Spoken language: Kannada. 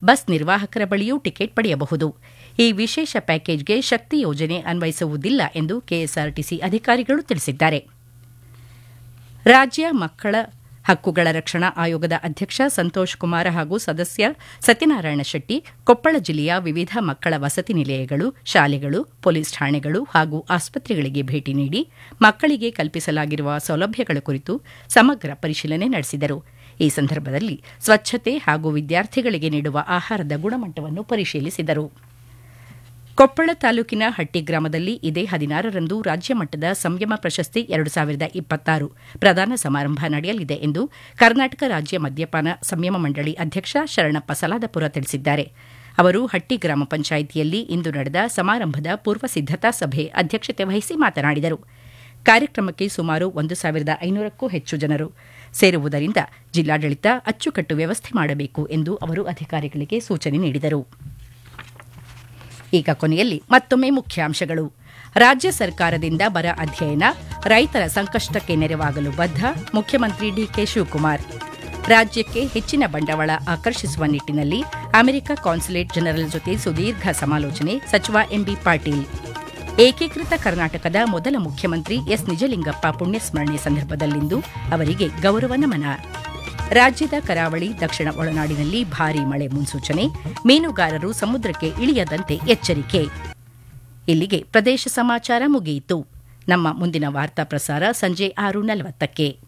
ಬಸ್ ನಿರ್ವಾಹಕರ ಬಳಿಯೂ ಟಿಕೆಟ್ ಪಡೆಯಬಹುದು ಈ ವಿಶೇಷ ಪ್ಯಾಕೇಜ್ಗೆ ಶಕ್ತಿ ಯೋಜನೆ ಅನ್ವಯಿಸುವುದಿಲ್ಲ ಎಂದು ಕೆಎಸ್ಆರ್ಟಿಸಿ ಅಧಿಕಾರಿಗಳು ತಿಳಿಸಿದ್ದಾರೆ ರಾಜ್ಯ ಮಕ್ಕಳ ಹಕ್ಕುಗಳ ರಕ್ಷಣಾ ಆಯೋಗದ ಅಧ್ಯಕ್ಷ ಸಂತೋಷ್ ಕುಮಾರ್ ಹಾಗೂ ಸದಸ್ಯ ಸತ್ಯನಾರಾಯಣ ಶೆಟ್ಟಿ ಕೊಪ್ಪಳ ಜಿಲ್ಲೆಯ ವಿವಿಧ ಮಕ್ಕಳ ವಸತಿ ನಿಲಯಗಳು ಶಾಲೆಗಳು ಪೊಲೀಸ್ ಠಾಣೆಗಳು ಹಾಗೂ ಆಸ್ಪತ್ರೆಗಳಿಗೆ ಭೇಟಿ ನೀಡಿ ಮಕ್ಕಳಿಗೆ ಕಲ್ಪಿಸಲಾಗಿರುವ ಸೌಲಭ್ಯಗಳ ಕುರಿತು ಸಮಗ್ರ ಪರಿಶೀಲನೆ ನಡೆಸಿದರು ಈ ಸಂದರ್ಭದಲ್ಲಿ ಸ್ವಚ್ಛತೆ ಹಾಗೂ ವಿದ್ಯಾರ್ಥಿಗಳಿಗೆ ನೀಡುವ ಆಹಾರದ ಗುಣಮಟ್ಟವನ್ನು ಪರಿಶೀಲಿಸಿದರು ಕೊಪ್ಪಳ ತಾಲೂಕಿನ ಹಟ್ಟಿ ಗ್ರಾಮದಲ್ಲಿ ಇದೇ ಹದಿನಾರರಂದು ರಾಜ್ಯ ಮಟ್ಟದ ಸಂಯಮ ಪ್ರಶಸ್ತಿ ಎರಡು ಸಾವಿರದ ಇಪ್ಪತ್ತಾರು ಪ್ರದಾನ ಸಮಾರಂಭ ನಡೆಯಲಿದೆ ಎಂದು ಕರ್ನಾಟಕ ರಾಜ್ಯ ಮದ್ಯಪಾನ ಸಂಯಮ ಮಂಡಳಿ ಅಧ್ಯಕ್ಷ ಶರಣಪ್ಪ ಸಲಾದಪುರ ತಿಳಿಸಿದ್ದಾರೆ ಅವರು ಹಟ್ಟಿ ಗ್ರಾಮ ಪಂಚಾಯಿತಿಯಲ್ಲಿ ಇಂದು ನಡೆದ ಸಮಾರಂಭದ ಪೂರ್ವ ಸಿದ್ದತಾ ಸಭೆ ಅಧ್ಯಕ್ಷತೆ ವಹಿಸಿ ಮಾತನಾಡಿದರು ಕಾರ್ಯಕ್ರಮಕ್ಕೆ ಸುಮಾರು ಒಂದು ಸಾವಿರದ ಐನೂರಕ್ಕೂ ಹೆಚ್ಚು ಜನರು ಸೇರುವುದರಿಂದ ಜಿಲ್ಲಾಡಳಿತ ಅಚ್ಚುಕಟ್ಟು ವ್ಯವಸ್ಥೆ ಮಾಡಬೇಕು ಎಂದು ಅವರು ಅಧಿಕಾರಿಗಳಿಗೆ ಸೂಚನೆ ನೀಡಿದರು ಈಗ ಕೊನೆಯಲ್ಲಿ ಮತ್ತೊಮ್ಮೆ ಮುಖ್ಯಾಂಶಗಳು ರಾಜ್ಯ ಸರ್ಕಾರದಿಂದ ಬರ ಅಧ್ಯಯನ ರೈತರ ಸಂಕಷ್ಟಕ್ಕೆ ನೆರವಾಗಲು ಬದ್ಧ ಮುಖ್ಯಮಂತ್ರಿ ಡಿಕೆ ಶಿವಕುಮಾರ್ ರಾಜ್ಯಕ್ಕೆ ಹೆಚ್ಚಿನ ಬಂಡವಾಳ ಆಕರ್ಷಿಸುವ ನಿಟ್ಟಿನಲ್ಲಿ ಅಮೆರಿಕ ಕಾನ್ಸುಲೇಟ್ ಜನರಲ್ ಜೊತೆ ಸುದೀರ್ಘ ಸಮಾಲೋಚನೆ ಸಚಿವ ಎಂಬಿ ಪಾಟೀಲ್ ಏಕೀಕೃತ ಕರ್ನಾಟಕದ ಮೊದಲ ಮುಖ್ಯಮಂತ್ರಿ ಎಸ್ ನಿಜಲಿಂಗಪ್ಪ ಪುಣ್ಯಸ್ಮರಣೆ ಸಂದರ್ಭದಲ್ಲಿಂದು ಅವರಿಗೆ ಗೌರವ ನಮನ ರಾಜ್ಯದ ಕರಾವಳಿ ದಕ್ಷಿಣ ಒಳನಾಡಿನಲ್ಲಿ ಭಾರೀ ಮಳೆ ಮುನ್ಸೂಚನೆ ಮೀನುಗಾರರು ಸಮುದ್ರಕ್ಕೆ ಇಳಿಯದಂತೆ ಎಚ್ಚರಿಕೆ ಇಲ್ಲಿಗೆ ಪ್ರದೇಶ ಸಮಾಚಾರ ಮುಗಿಯಿತು ನಮ್ಮ ಮುಂದಿನ ವಾರ್ತಾ ಪ್ರಸಾರ ಸಂಜೆ ಆರು ನಲವತ್ತಕ್ಕೆ